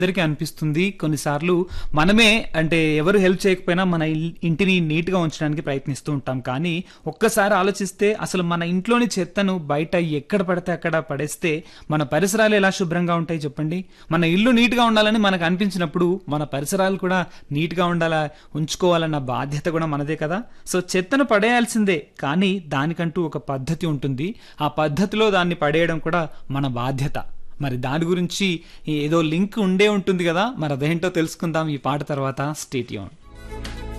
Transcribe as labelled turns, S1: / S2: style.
S1: అందరికీ అనిపిస్తుంది కొన్నిసార్లు మనమే అంటే ఎవరు హెల్ప్ చేయకపోయినా మన ఇల్- ఇంటిని నీట్గా ఉంచడానికి ప్రయత్నిస్తూ ఉంటాం కానీ ఒక్కసారి ఆలోచిస్తే అసలు మన ఇంట్లోని చెత్తను బయట ఎక్కడ పడితే అక్కడ పడేస్తే మన పరిసరాలు ఎలా శుభ్రంగా ఉంటాయి చెప్పండి మన ఇల్లు నీట్గా ఉండాలని మనకు అనిపించినప్పుడు మన పరిసరాలు కూడా నీట్గా ఉండాలా ఉంచుకోవాలన్న బాధ్యత కూడా మనదే కదా సో చెత్తను పడేయాల్సిందే కానీ దానికంటూ ఒక పద్ధతి ఉంటుంది ఆ పద్ధతిలో దాన్ని పడేయడం కూడా మన బాధ్యత మరి దాని గురించి ఏదో లింక్ ఉండే ఉంటుంది కదా మరి అదేంటో తెలుసుకుందాం ఈ పాట తర్వాత స్టేట్యూన్